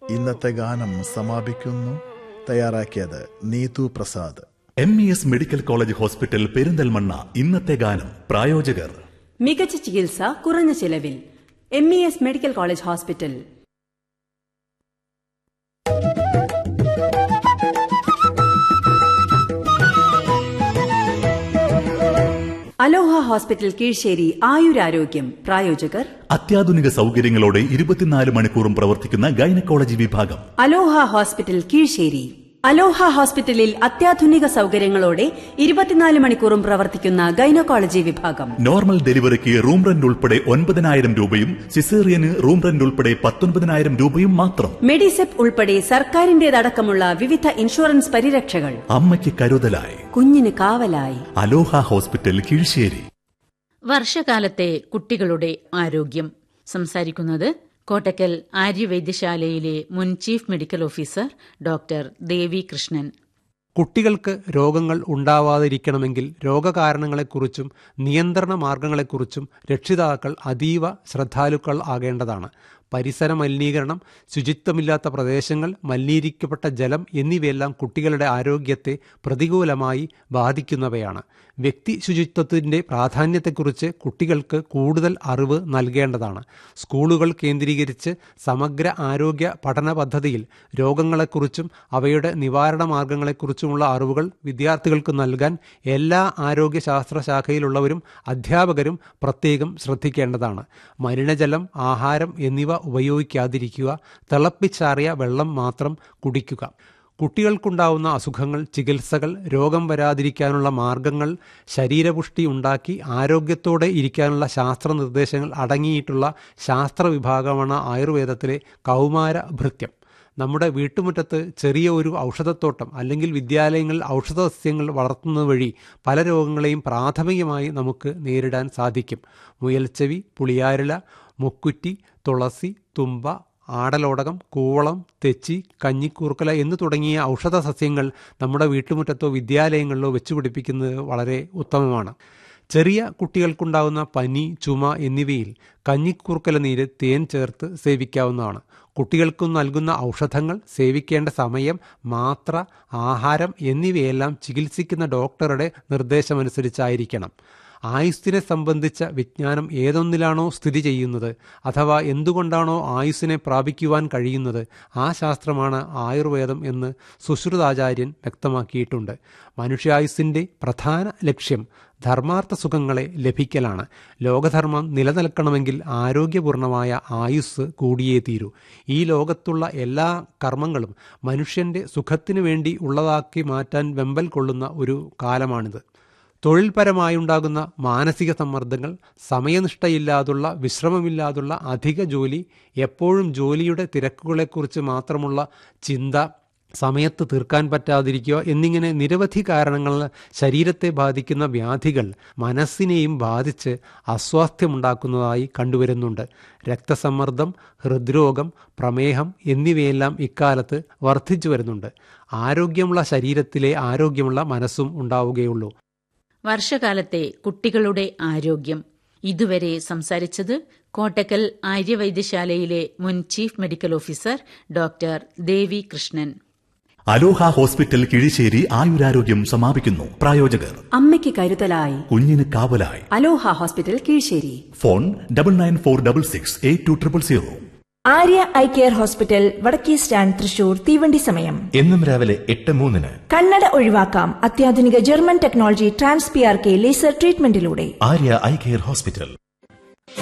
ഇന്നത്തെ ഗാനം സമാപിക്കുന്നു തയ്യാറാക്കിയത് Neethu Prasad M E S medical college hospital Perinthalmanna ഇന്നത്തെ ഗാനം പ്രായോജകർ മികച്ച ചികിത്സ കുറഞ്ഞ ചിലവിൽ M E S medical college hospital Aloha hospital Kizhissery ആയുരാരോഗ്യം പ്രായോജകർ അത്യാധുനിക സൗകര്യങ്ങളോടെ ഇരുപത്തിനാല് മണിക്കൂറും പ്രവർത്തിക്കുന്ന ഗൈനക്കോളജി വിഭാഗം അലോഹ ഹോസ്പിറ്റൽ കീഴ്ശ്ശേരി അലോഹ ഹോസ്പിറ്റലിൽ അത്യാധുനിക സൗകര്യങ്ങളോടെ ഇരുപത്തിനാല് മണിക്കൂറും പ്രവർത്തിക്കുന്ന ഗൈനക്കോളജി വിഭാഗം നോർമൽ ഡെലിവറിക്ക് റൂം റെന്റ് ഉൾപ്പെടെ ഒൻപതിനായിരം രൂപയും സിസേറിയന് റൂം റെന്റ് ഉൾപ്പെടെ പത്തൊൻപതിനായിരം രൂപയും മാത്രം മെഡിസെപ്പ് ഉൾപ്പെടെ സർക്കാരിന്റേതടക്കമുള്ള വിവിധ ഇൻഷുറൻസ് പരിരക്ഷകൾ അമ്മയ്ക്ക് കരുതലായി കുഞ്ഞിന് കാവലായി അലോഹ ഹോസ്പിറ്റൽ കീഴ്ശ്ശേരി വർഷകാലത്തെ കുട്ടികളുടെ ആരോഗ്യം സംസാരിക്കുന്നത് കോട്ടക്കൽ ആര്യവൈദ്യശാലയിലെ മുൻ chief medical officer doctor Devi Krishnan കുട്ടികൾക്ക് രോഗങ്ങൾ ഉണ്ടാവാതിരിക്കണമെങ്കിൽ രോഗകാരണങ്ങളെക്കുറിച്ചും നിയന്ത്രണ മാർഗങ്ങളെക്കുറിച്ചും രക്ഷിതാക്കൾ അതീവ ശ്രദ്ധാലുക്കൾ ആകേണ്ടതാണ് പരിസര മലിനീകരണം ശുചിത്വമില്ലാത്ത പ്രദേശങ്ങൾ മലിനീകരിക്കപ്പെട്ട ജലം എന്നിവയെല്ലാം കുട്ടികളുടെ ആരോഗ്യത്തെ പ്രതികൂലമായി ബാധിക്കുന്നവയാണ് വ്യക്തി ശുചിത്വത്തിൻ്റെ പ്രാധാന്യത്തെക്കുറിച്ച് കുട്ടികൾക്ക് കൂടുതൽ അറിവ് നൽകേണ്ടതാണ് സ്കൂളുകൾ കേന്ദ്രീകരിച്ച് സമഗ്ര ആരോഗ്യ പഠന പദ്ധതിയിൽ രോഗങ്ങളെക്കുറിച്ചും അവയുടെ നിവാരണ മാർഗങ്ങളെക്കുറിച്ചുമുള്ള അറിവുകൾ വിദ്യാർത്ഥികൾക്ക് നൽകാൻ എല്ലാ ആരോഗ്യശാസ്ത്ര ശാഖയിലുള്ളവരും അധ്യാപകരും പ്രത്യേകം ശ്രദ്ധിക്കേണ്ടതാണ് മലിനജലം ആഹാരം എന്നിവ ഉപയോഗിക്കാതിരിക്കുക തിളപ്പിച്ചാറിയ വെള്ളം മാത്രം കുടിക്കുക കുട്ടികൾക്കുണ്ടാവുന്ന അസുഖങ്ങൾ ചികിത്സകൾ രോഗം വരാതിരിക്കാനുള്ള മാർഗങ്ങൾ ശരീരപുഷ്ടി ഉണ്ടാക്കി ആരോഗ്യത്തോടെ ഇരിക്കാനുള്ള ശാസ്ത്ര നിർദ്ദേശങ്ങൾ അടങ്ങിയിട്ടുള്ള ശാസ്ത്ര വിഭാഗമാണ് ആയുർവേദത്തിലെ കൗമാര ഭൃത്യം നമ്മുടെ വീട്ടുമുറ്റത്ത് ചെറിയ ഒരു ഔഷധത്തോട്ടം അല്ലെങ്കിൽ വിദ്യാലയങ്ങളിൽ ഔഷധസസ്യങ്ങൾ വളർത്തുന്നത് വഴി പല രോഗങ്ങളെയും പ്രാഥമികമായി നമുക്ക് നേരിടാൻ സാധിക്കും മുയൽച്ചെവി പുളിയാരില മുക്കുറ്റി തുളസി തുമ്പ ആടലോടകം കൂവളം തെച്ചി കഞ്ഞിക്കൂർക്കല എന്ന് തുടങ്ങിയ ഔഷധ സസ്യങ്ങൾ നമ്മുടെ വീട്ടുമുറ്റത്തോ വിദ്യാലയങ്ങളിലോ വെച്ചുപിടിപ്പിക്കുന്നത് വളരെ ഉത്തമമാണ് ചെറിയ കുട്ടികൾക്കുണ്ടാകുന്ന പനി ചുമ എന്നിവയിൽ കഞ്ഞിക്കൂർക്കല നീര് തേൻ ചേർത്ത് സേവിക്കാവുന്നതാണ് കുട്ടികൾക്ക് നൽകുന്ന ഔഷധങ്ങൾ സേവിക്കേണ്ട സമയം മാത്ര ആഹാരം എന്നിവയെല്ലാം ചികിത്സിക്കുന്ന ഡോക്ടറുടെ നിർദ്ദേശമനുസരിച്ചായിരിക്കണം ആയുസ്സിനെ സംബന്ധിച്ച വിജ്ഞാനം ഏതൊന്നിലാണോ സ്ഥിതി ചെയ്യുന്നത് അഥവാ എന്തുകൊണ്ടാണോ ആയുസ്സിനെ പ്രാപിക്കുവാൻ കഴിയുന്നത് ആ ശാസ്ത്രമാണ് ആയുർവേദം എന്ന് സുശ്രുതാചാര്യൻ വ്യക്തമാക്കിയിട്ടുണ്ട് മനുഷ്യായുസ്സിൻ്റെ പ്രധാന ലക്ഷ്യം ധർമാർത്ഥ സുഖങ്ങളെ ലഭിക്കലാണ് ലോകധർമ്മം നിലനിൽക്കണമെങ്കിൽ ആരോഗ്യപൂർണമായ ആയുസ് കൂടിയേ തീരൂ ഈ ലോകത്തുള്ള എല്ലാ കർമ്മങ്ങളും മനുഷ്യൻ്റെ സുഖത്തിനു വേണ്ടി ഉള്ളതാക്കി മാറ്റാൻ വെമ്പൽ കൊള്ളുന്ന ഒരു കാലമാണിത് തൊഴിൽപരമായുണ്ടാകുന്ന മാനസിക സമ്മർദ്ദങ്ങൾ സമയനിഷ്ഠയില്ലാതുള്ള വിശ്രമമില്ലാതുള്ള അധിക ജോലി എപ്പോഴും ജോലിയുടെ തിരക്കുകളെക്കുറിച്ച് മാത്രമുള്ള ചിന്ത സമയത്ത് തീർക്കാൻ പറ്റാതിരിക്കുക എന്നിങ്ങനെ നിരവധി കാരണങ്ങൾ ശരീരത്തെ ബാധിക്കുന്ന വ്യാധികൾ മനസ്സിനെയും ബാധിച്ച് അസ്വാസ്ഥ്യമുണ്ടാക്കുന്നതായി കണ്ടുവരുന്നുണ്ട് രക്തസമ്മർദ്ദം ഹൃദ്രോഗം പ്രമേഹം എന്നിവയെല്ലാം ഇക്കാലത്ത് വർദ്ധിച്ചു വരുന്നുണ്ട് ആരോഗ്യമുള്ള ശരീരത്തിലെ ആരോഗ്യമുള്ള മനസ്സും ഉണ്ടാവുകയുള്ളൂ വർഷകാലത്തെ കുട്ടികളുടെ ആരോഗ്യം ഇതുവരെ സംസാരിച്ചത് കോട്ടക്കൽ ആര്യവൈദ്യശാലയിലെ മുൻ chief medical officer doctor Devi Krishnan Aloha hospital Kizhissery ആയുരാരോഗ്യം സമാപിക്കുന്നു പ്രായോജകർ അമ്മയ്ക്ക് കരുതലായി കുഞ്ഞിന് കാവലായി Aloha hospital Kizhissery phone double nine four double six eight two triple zero Arya eye care hospital വടക്കേ സ്റ്റാൻഡ് തൃശൂർ തീവണ്ടി സമയം എന്നും രാവിലെ എട്ട് മൂന്നിന് കണ്ണട ഒഴിവാക്കാം അത്യാധുനിക German technology trans P R K laser ട്രീറ്റ്മെന്റിലൂടെ ആര്യ ഐ കെയർ ഹോസ്പിറ്റൽ